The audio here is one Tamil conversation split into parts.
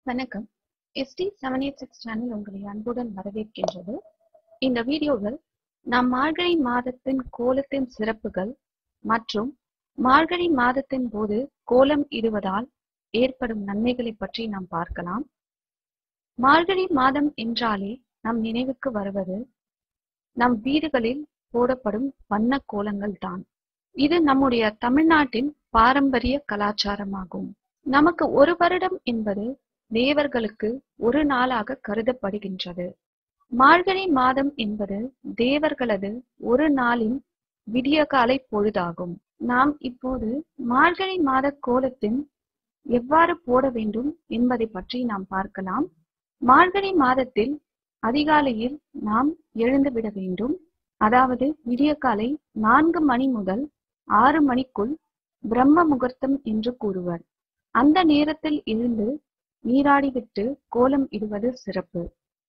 வணக்கம் ST seven eight six channel உங்களை அன்புடன் வரவேற்கின்றது இந்த வீடியோவில் நாம் மார்கழி மாதத்தின் கோலத்தின் சிறப்புகள் மற்றும் மார்கழி மாதத்தின் போது கோலம் இடுவதால் ஏற்படும் நன்மைகளை பற்றி நாம் பார்க்கலாம் மார்கழி மாதம் என்றாலே நம் நினைவுக்கு வருவது நம் வீடுகளில் போடப்படும் வண்ண கோலங்கள் தான் இது நம்முடைய தமிழ்நாட்டின் பாரம்பரிய கலாச்சாரமாகும் நமக்கு ஒரு வருடம் என்பது தேவர்களுக்கு ஒரு நாளாக கருதப்படுகின்றது மார்கழி மாதம் என்பது தேவர்களது ஒரு நாளின் விடியகாலை பொழுதாகும் நாம் இப்போது மார்கழி மாத கோலத்தின் எவ்வாறு போட வேண்டும் என்பதை பற்றி நாம் பார்க்கலாம் மார்கழி மாதத்தில் அதிகாலையில் நாம் எழுந்து விட வேண்டும் அதாவது விடியகாலை நான்கு மணி முதல் ஆறு மணிக்குள் பிரம்ம முகூர்த்தம் என்று கூறுவர் அந்த நேரத்தில் எழுந்து நீராடிவிட்டு கோலம் இடுவது சிறப்பு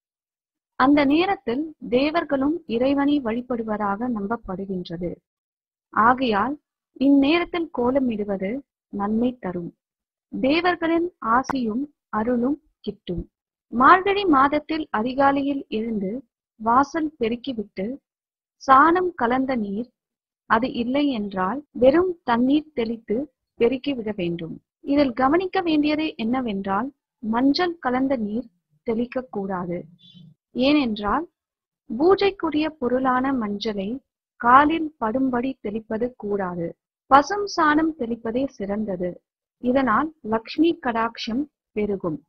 அந்த நேரத்தில் தேவர்களும் இறைவனை வழிபடுவதாக நம்பப்படுகின்றது ஆகையால் இந்நேரத்தில் கோலம் இடுவது நன்மை தரும் தேவர்களின் ஆசியும் அருளும் கிட்டும் மார்கழி மாதத்தில் அதிகாலையில் எழுந்து வாசல் பெருக்கிவிட்டு சாணம் கலந்த நீர் அது இல்லை என்றால் வெறும் தண்ணீர் தெளித்து பெருக்கிவிட வேண்டும் இதில் கவனிக்க வேண்டியது என்னவென்றால் மஞ்சள் கலந்த நீர் தெளிக்க கூடாது ஏனென்றால் பூஜைக்குரிய பொருளான மஞ்சளை காலில் படும்படி தெளிப்பது கூடாது பசும் சாணம் தெளிப்பதே சிறந்தது இதனால் லக்ஷ்மி கடாட்சம் பெருகும்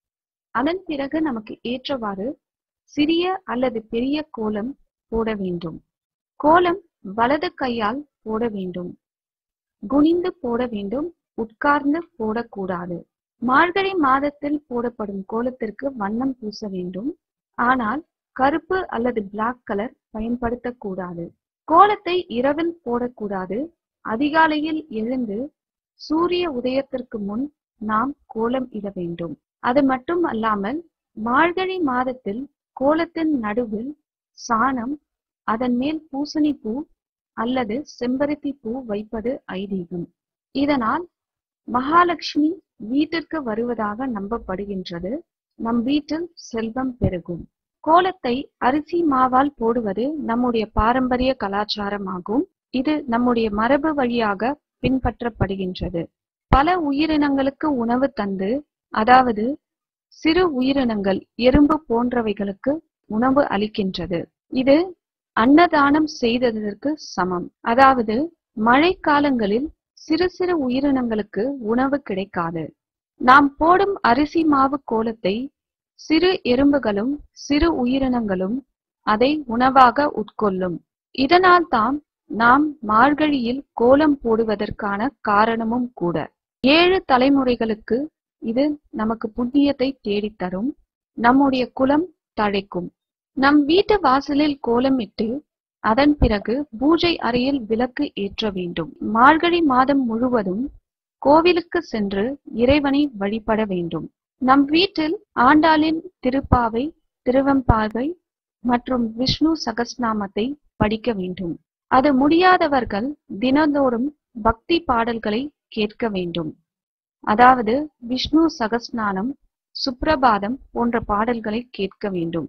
அதன் பிறகு நமக்கு ஏற்றவாறு சிறிய அல்லது பெரிய கோலம் போட வேண்டும் கோலம் வலது கையால் போட வேண்டும் குனிந்து போட வேண்டும் உட்கார்ந்து போடக்கூடாது மார்கழி மாதத்தில் போடப்படும் கோலத்திற்கு வண்ணம் பூச வேண்டும் ஆனால் கருப்பு அல்லது பிளாக் கலர் பயன்படுத்தக்கூடாது கோலத்தை இரவில் போடக்கூடாது அதிகாலையில் எழுந்து சூரிய உதயத்திற்கு முன் நாம் கோலம் இட வேண்டும் அது மட்டும் அல்லாமல் மார்கழி மாதத்தில் கோலத்தின் நடுவில் சாணம் அதன் மேல் பூசணி பூ அல்லது செம்பருத்தி பூ வைப்பது ஐதீகம் இதனால் மகாலட்சுமி வீட்டிற்கு வருவதாக நம்பப்படுகின்றது நம் வீட்டில் செல்வம் பெருகும் கோலத்தை அரிசி மாவால் போடுவது நம்முடைய பாரம்பரிய கலாச்சாரமாகும் இது நம்முடைய மரபு வழியாக பின்பற்றப்படுகின்றது பல உயிரினங்களுக்கு உணவு தந்து அதாவது சிறு உயிரினங்கள் எறும்பு போன்றவைகளுக்கு உணவு அளிக்கின்றது இது அன்னதானம் செய்ததற்கு சமம் அதாவது மழை காலங்களில் சிறு சிறு உயிரினங்களுக்கு உணவு கிடைக்காது நாம் போடும் அரிசி மாவு கோலத்தை சிறு எறும்புகளும் சிறு உயிரினங்களும் அதை உணவாக உட்கொள்ளும் இதனால் தான் நாம் மார்கழியில் கோலம் போடுவதற்கான காரணமும் கூட ஏழு தலைமுறைகளுக்கு இது நமக்கு புண்ணியத்தை தேடித்தரும் நம்முடைய குலம் தழைக்கும் நம் வீட்டு வாசலில் கோலமிட்டு அதன் பிறகு பூஜை அறையில் விளக்கு ஏற்ற வேண்டும் மார்கழி மாதம் முழுவதும் கோவிலுக்கு சென்று இறைவனை வழிபட வேண்டும் நம் வீட்டில் ஆண்டாளின் திருப்பாவை திருவெம்பாவை மற்றும் விஷ்ணு சகஸ்நாமத்தை படிக்க வேண்டும் அது முடியாதவர்கள் தினந்தோறும் பக்தி பாடல்களை கேட்க வேண்டும் அதாவது விஷ்ணு சகஸ்நானம் சுப்ரபாதம் போன்ற பாடல்களை கேட்க வேண்டும்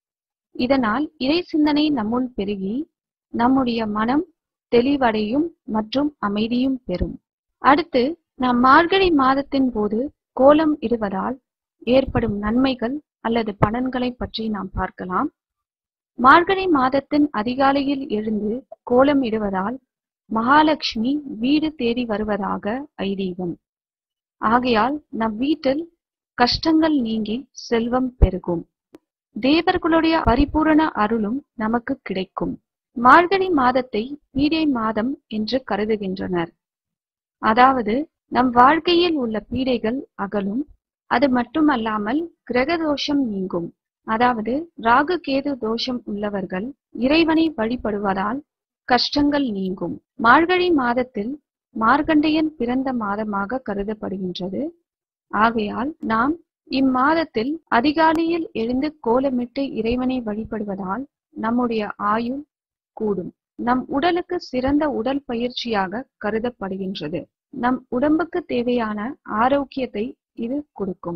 இதனால் இறை சிந்தனை நம்முள் பெருகி நம்முடைய மனம் தெளிவடையும் மற்றும் அமைதியும் பெறும் அடுத்து நாம் மார்கழி மாதத்தின் போது கோலம் இடுவதால் ஏற்படும் நன்மைகள் அல்லது பலன்களை பற்றி நாம் பார்க்கலாம் மார்கழி மாதத்தின் அதிகாலையில் எழுந்து கோலம் இடுவதால் மகாலட்சுமி வீடு தேடி வருவதாக ஐதீகம் ஆகையால் நம் வீட்டில் கஷ்டங்கள் நீங்கி செல்வம் பெருகும் தேவர்களுடைய பரிபூரண அருளும் நமக்கு கிடைக்கும் மார்கழி மாதத்தை பீடை மாதம் என்று கருதுகின்றனர் அதாவது நம் வாழ்க்கையில் உள்ள பீடைகள் அகலும் அது மட்டுமல்லாமல் கிரக தோஷம் நீங்கும் அதாவது ராகு கேது தோஷம் உள்ளவர்கள் இறைவனை வழிபடுவதால் கஷ்டங்கள் நீங்கும் மார்கழி மாதத்தில் மார்கண்டையன் பிறந்த மாதமாக கருதப்படுகின்றது ஆகையால் நாம் இம்மாதத்தில் அதிகாலையில் எழுந்து கோலமிட்டு இறைவனை வழிபடுவதால் நம்முடைய ஆயுள் கூடும் நம் உடலுக்கு சிறந்த உடல் பயிற்சியாக கருதப்படுகின்றது நம் உடம்புக்கு தேவையான ஆரோக்கியத்தை இது கொடுக்கும்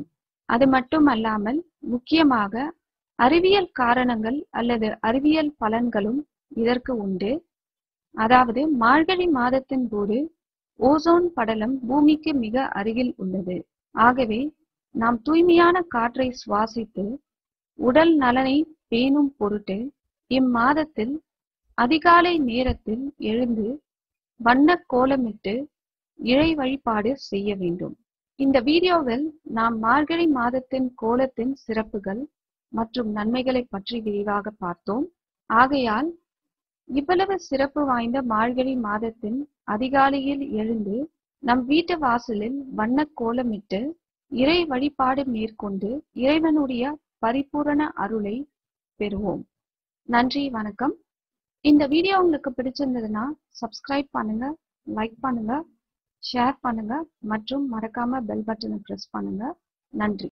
அது மட்டுமல்லாமல் முக்கியமாக அறிவியல் காரணங்கள் அல்லது அறிவியல் பலன்களும் இதற்கு உண்டு அதாவது மார்கழி மாதத்தின் போது ஓசோன் படலம் பூமிக்கு மிக அருகில் உள்ளது ஆகவே நாம் தூய்மையான காற்றை சுவாசித்து உடல் நலனை பேணும் பொருட்டு இம்மாதத்தில் அதிகாலை நேரத்தில் எழுந்து வண்ண கோலமிட்டு இறை வழிபாடு செய்ய வேண்டும் இந்த வீடியோவில் நாம் மார்கழி மாதத்தின் கோலத்தின் சிறப்புகள் மற்றும் நன்மைகளை பற்றி விரிவாக பார்த்தோம் ஆகையால் இவ்வளவு சிறப்பு வாய்ந்த மார்கழி மாதத்தின் அதிகாலையில் எழுந்து நம் வீட்டு வாசலில் வண்ண கோலமிட்டு இறை வழிபாடு மேற்கொண்டு இறைவனுடைய பரிபூரண அருளை பெறுவோம் நன்றி வணக்கம் இந்த வீடியோ உங்களுக்கு பிடிச்சிருந்ததுன்னா சப்ஸ்கிரைப் பண்ணுங்க லைக் பண்ணுங்க ஷேர் பண்ணுங்க மற்றும் மறக்காம பெல் பட்டனை பிரஸ் பண்ணுங்க நன்றி